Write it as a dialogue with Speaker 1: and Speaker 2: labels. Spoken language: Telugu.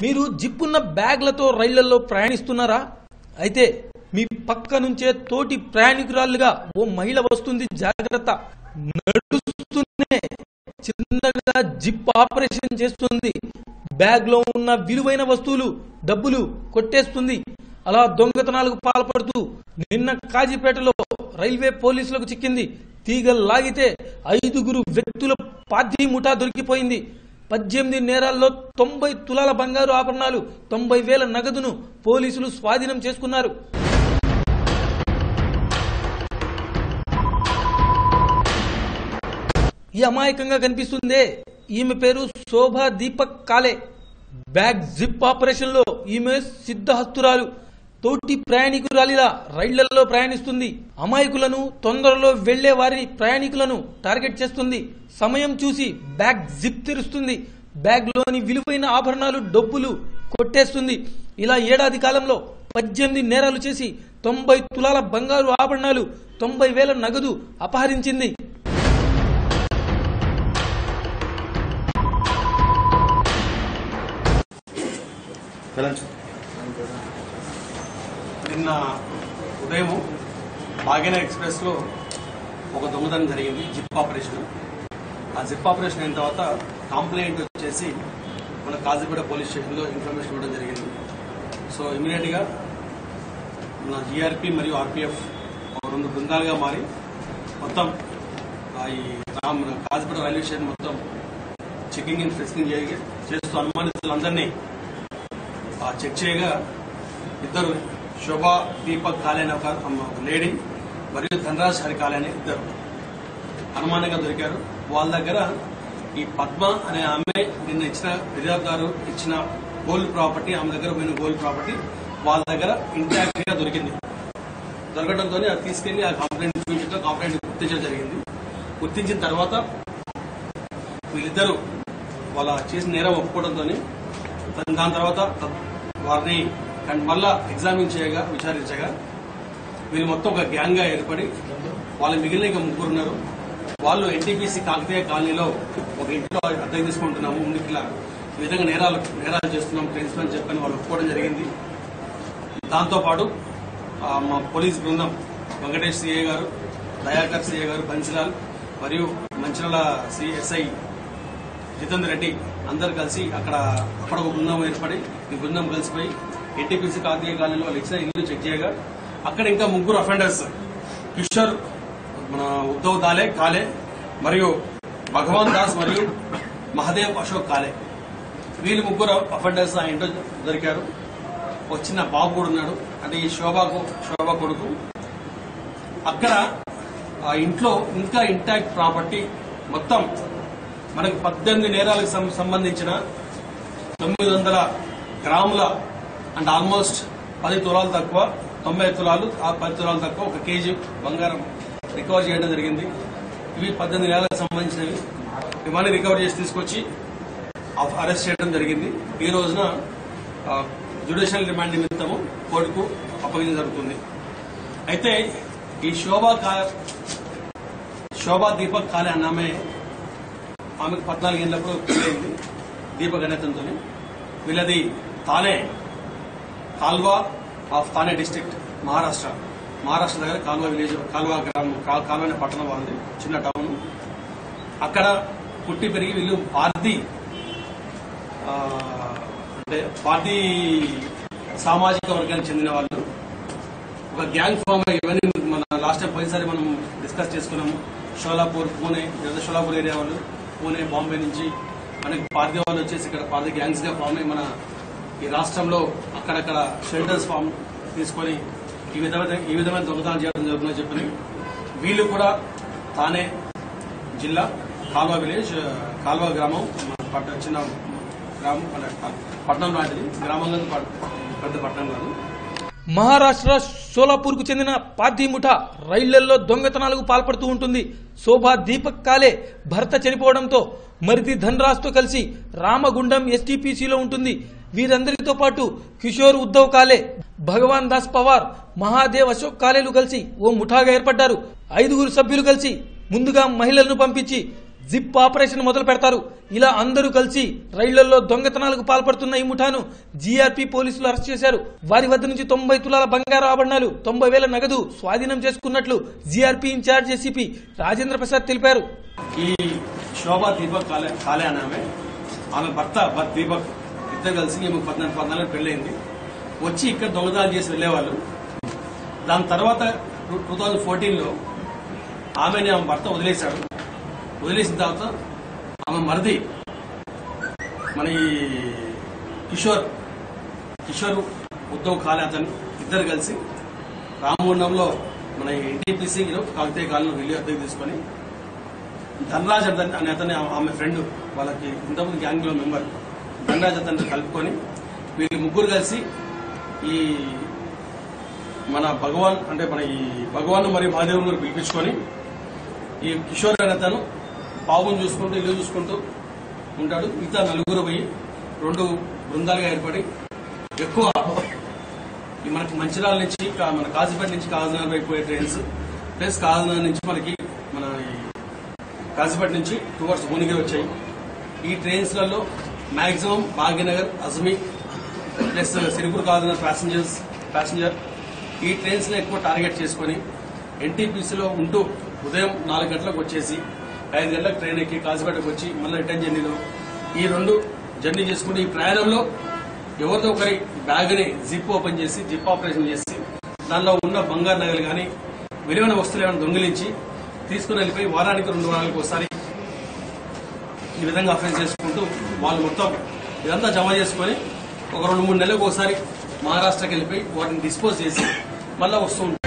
Speaker 1: మీరు జిప్పున్న బ్యాగ్లతో రైళ్లలో ప్రయాణిస్తున్నారా అయితే మీ పక్క నుంచే తోటి ప్రయాణికురాలుగా ఓ మహిళ వస్తుంది జాగ్రత్త నడుస్తూనే చిన్నగా జిప్ ఆపరేషన్ చేస్తుంది బ్యాగ్ లో ఉన్న విలువైన వస్తువులు డబ్బులు కొట్టేస్తుంది అలా దొంగతనాలకు పాల్పడుతూ నిన్న కాజీపేటలో రైల్వే పోలీసులకు చిక్కింది తీగ లాగితే ఐదుగురు వ్యక్తుల పార్థీ ముఠా దొరికిపోయింది పద్దెనిమిది నేరాల్లో తొంభై తులాల బంగారు ఆభరణాలు తొంభై వేల నగదును పోలీసులు స్వాధీనం చేసుకున్నారు ఈ అమాయకంగా కనిపిస్తుందే ఈమె పేరు శోభా దీపక్ కాలే బ్యాగ్ జిప్ ఆపరేషన్ లో ఈమె సిద్ధహస్తురాలు తోటి ప్రయాణికురాలిలా రైళ్లలో ప్రయాణిస్తుంది అమాయకులను తొందరలో వెళ్లే వారి ప్రయాణికులను టార్గెట్ చేస్తుంది సమయం చూసి బ్యాగ్ జిప్ తెరుస్తుంది బ్యాగ్ లోని విలువైన ఆభరణాలు డబ్బులు కొట్టేస్తుంది ఇలా ఏడాది కాలంలో పద్దెనిమిది నేరాలు చేసి తొంభై తులాల బంగారు ఆభరణాలు తొంభై వేల నగదు అపహరించింది
Speaker 2: వెళ్ళండి
Speaker 3: నిన్న ఉదయం భాగ్యన ఎక్స్ప్రెస్లో ఒక దొంగతనం జరిగింది జిప్ ఆపరేషన్ ఆ జిప్ ఆపరేషన్ అయిన తర్వాత కంప్లైంట్ వచ్చేసి మన కాజీపేట పోలీస్ స్టేషన్లో ఇన్ఫర్మేషన్ ఇవ్వడం జరిగింది సో ఇమీడియట్గా మన జిఆర్పి మరియు ఆర్పిఎఫ్ రెండు బృందాలుగా మారి మొత్తం ఆ ఈ రామ్ కాజీపేట రైల్వే స్టేషన్ మొత్తం చెకింగ్ అండ్ ఫ్రెస్కింగ్ చేస్తూ అనుమానితులందరినీ ఆ చెక్ చేయగా ఇద్దరు శోభా దీపక్ కాలే అనే ఒక అమ్మ- ఒక లేడీ మరియు ధనరాజ్ హరి కాలే అనే ఇద్దరు అనుమానంగా దొరికారు వాళ్ళ దగ్గర ఈ పద్మ అనే ఆమె నిన్న ఇచ్చిన ఫిర్యాదుదారు ఇచ్చిన గోల్డ్ ప్రాపర్టీ ఆమె దగ్గర పోయిన గోల్డ్ ప్రాపర్టీ వాళ్ళ దగ్గర ఇంటాక్ట్ గా దొరికింది దొరకడంతో అది తీసుకెళ్లి ఆ కంప్లైంట్ చూపించడం కంప్లైంట్ గుర్తించడం జరిగింది గుర్తించిన తర్వాత వీళ్ళిద్దరూ వాళ్ళ చేసిన నేరం ఒప్పుకోవడంతో దాని తర్వాత వారిని కన్- మళ్ళా ఎగ్జామిన్ చేయగా విచారించగా వీళ్ళు మొత్తం ఒక గ్యాంగ్ గా ఏర్పడి వాళ్ళ మిగిలిన ఇంకా ముగ్గురు ఉన్నారు వాళ్ళు ఎన్టీపీసీ కాకతీయ కాలనీలో ఒక ఇంట్లో అద్దెకు తీసుకుంటున్నాము ముందుకు ఇలా ఈ విధంగా నేరాలు నేరాలు చేస్తున్నాం ప్రిన్సిపల్ అని చెప్పని వాళ్ళు ఒప్పుకోవడం జరిగింది దాంతోపాటు ఆ, మా పోలీస్ బృందం వెంకటేష్ సిఏ గారు దయాకర్ సిఏ గారు బన్సిలాల్ మరియు మంచిర్యాల సిఎస్ఐ జితేందర్ రెడ్డి అందరు కలిసి అక్కడ అక్కడ ఒక బృందం ఏర్పడి ఈ బృందం కలిసిపోయి ఎన్టీపీసీ కాకీయ కాలనీలో వాళ్ళు ఇచ్చిన ఇల్లు చెక్ చేయగా అక్కడ ఇంకా ముగ్గురు అఫెండర్స్ కిషోర్ మన ఉద్ధవ్ దాలే కాలే మరియు భగవాన్ దాస్ మరియు మహదేవ్ అశోక్ కాలే వీళ్ళు ముగ్గురు అఫెండర్స్ ఆ ఇంట్లో దొరికారు ఒక చిన్న బాబు కూడా ఉన్నాడు అంటే ఈ శోభకు శోభ కొడుకు అక్కడ ఆ ఇంట్లో ఇంకా ఇంటాక్ట్ ప్రాపర్టీ మొత్తం మనకు పద్దెనిమిది నేరాలకు సం- సంబంధించిన తొమ్మిది వందల గ్రాముల అంటే ఆల్మోస్ట్ పది తులాలు తక్కువ తొంభై తులాలు ఆ పది తులాలు తక్కువ ఒక కేజీ బంగారం రికవర్ చేయడం జరిగింది ఇవి పద్దెనిమిది నేరాలకు సంబంధించినవి ఇవన్నీ రికవర్ చేసి తీసుకొచ్చి అఫ్- అరెస్ట్ చేయడం జరిగింది ఈ రోజున ఆ, జ్యుడిషియల్ రిమాండ్ నిమిత్తము కోర్టుకు అప్పగించడం జరుగుతుంది అయితే ఈ శోభా కా శోభా దీపక్ కాలే అన్నామే ఆమెకు పద్నాలుగు ఏళ్ళప్పుడు పెళ్ళైంది దీపక్ అనేతంతో వీళ్ళది తానే కాల్వా ఆఫ్ తానే డిస్ట్రిక్ట్ మహారాష్ట్ర మహారాష్ట్ర దగ్గర కాల్వా విలేజ్ కాల్వా గ్రామం కా- కాల్వా అనే పట్టణం బాగుంది చిన్న టౌన్ అక్కడ పుట్టి పెరిగి వీళ్ళు పార్టీ ఆ, అంటే పార్టీ సామాజిక వర్గానికి చెందిన వాళ్ళు ఒక గ్యాంగ్ ఫామ్ అయ్యి ఇవన్నీ మన లాస్ట్ టైం పోయినసారి మనం డిస్కస్ చేసుకున్నాము షోలాపూర్ పూణే లేదా షోలాపూర్ ఏరియా వాళ్ళు పూణే బాంబే నుంచి మనకి పార్టీ వాళ్ళు వచ్చేసి ఇక్కడ పార్టీ గ్యాంగ్స్ గా ఫామ్ అయ్యి మన ఈ రాష్ట్రంలో అక్కడక్కడ షెల్టర్స్ ఫామ్ తీసుకొని ఈ విధమైన ఈ విధమైన దొంగతనాలు చేయడం జరుగుతుందని చెప్పని వీళ్ళు కూడా తానే జిల్లా కాల్వా విలేజ్ కాల్వా గ్రామం మన పట్ట చిన్న గ్రామం మన పట్టణం లాంటిది గ్రామం కాదు, పట్- పెద్ద పట్టణం కాదు
Speaker 1: మహారాష్ట్ర సోలాపూర్ కు చెందిన పార్థీ ముఠా రైళ్లలో దొంగతనాలకు పాల్పడుతూ ఉంటుంది శోభా దీపక్ కాలే భర్త చనిపోవడంతో మరిది ధనరాజ్ తో కలిసి రామగుండం ఎస్టీపీసీలో ఉంటుంది వీరందరితో పాటు కిషోర్ ఉద్ధవ్ కాలే భగవాన్ దాస్ పవార్ మహాదేవ్ అశోక్ కాలేలు కలిసి ఓ ముఠాగా ఏర్పడ్డారు ఐదుగురు సభ్యులు కలిసి ముందుగా మహిళలను పంపించి జిప్ ఆపరేషన్ మొదలు పెడతారు ఇలా అందరూ కలిసి రైళ్లలో దొంగతనాలకు పాల్పడుతున్న ఈ ముఠాను జీఆర్పీ పోలీసులు అరెస్ట్ చేశారు వారి వద్ద నుంచి తొంభై తులాల బంగారు ఆభరణాలు తొంభై వేల నగదు స్వాధీనం చేసుకున్నట్లు GRP in-charge ACP Rajendra Prasad తెలిపారు
Speaker 3: ఈ శోభా దీపక్ కాలే కాలే అనే ఆమె ఆమె భర్త భర్త దీపక్ ఇద్దరు కలిసి ఈమె పద్నాలుగు పద్నాలుగు పెళ్ళైంది వచ్చి ఇక్కడ దొంగతనాలు చేసి వెళ్ళేవాళ్ళు దాని తర్వాత టూ థౌజండ్ ఫోర్టీన్లో ఆమెని ఆమె భర్త వదిలేశాడు వదిలేసిన తర్వాత ఆమె మరిది మన ఈ కిషోర్ కిషోర్ ఉద్ధవ్ కాలే అతను ఇద్దరు కలిసి రామగుండంలో మన ఎన్టీపీసీలో కాకతీయ కాలంలో వెళ్ళి అద్దెకు తీసుకొని ధనరాజ్ అతని అనే అతని ఆమె ఫ్రెండ్ వాళ్ళకి ఇంతకుముందు గ్యాంగ్ లో మెంబర్ ధనరాజ్ అతన్ని కలుపుకొని వీళ్ళు ముగ్గురు కలిసి ఈ మన భగవాన్ అంటే మన ఈ భగవాన్ మరియు మహాదేవుని గారు పిలిపించుకొని ఈ కిషోర్ అనే అతను పావును చూసుకుంటూ ఇల్లు చూసుకుంటూ ఉంటాడు మిగతా నలుగురు పోయి రెండు బృందాలుగా ఏర్పడి ఎక్కువ ఈ మనకి మంచిర్యాల నుంచి కా- మన కాజీపేట నుంచి కాజీనగర్ వైపు పోయే ట్రైన్స్ ప్లస్ కాజీనగర్ నుంచి మనకి మన ఈ కాజీపేట నుంచి టువర్డ్స్ భువనగిరి వచ్చాయి ఈ ట్రైన్స్లలో మాక్సిమం భాగ్యనగర్ అజ్మీ plus Sirpur Kagaznagar passengers passenger ఈ ట్రైన్స్ లో ఎక్కువ టార్గెట్ చేసుకొని ఎన్టీపీసీలో ఉంటూ ఉదయం నాలుగు గంటలకు వచ్చేసి ఐదు గంటలకు ట్రైన్ ఎక్కి కాజీపేటకు వచ్చి మళ్ళీ రిటర్న్ జర్నీలో ఈ రెండు జర్నీ చేసుకుంటూ ఈ ప్రయాణంలో ఎవరిదో ఒకరి బ్యాగ్ ని జిప్ ఓపెన్ చేసి జిప్ ఆపరేషన్ చేసి దానిలో ఉన్న బంగారు నగలు కానీ విలువైన వస్తువులు ఏమైనా దొంగిలించి తీసుకుని వెళ్ళిపోయి వారానికి రెండు వారాలకు ఒకసారి ఈ విధంగా అఫెన్స్ చేసుకుంటూ వాళ్ళు మొత్తం ఇదంతా జమ చేసుకొని ఒక రెండు మూడు నెలలకు ఒకసారి మహారాష్ట్రకి వెళ్ళిపోయి వాటిని డిస్పోజ్ చేసి మళ్ళీ వస్తూ ఉంటారు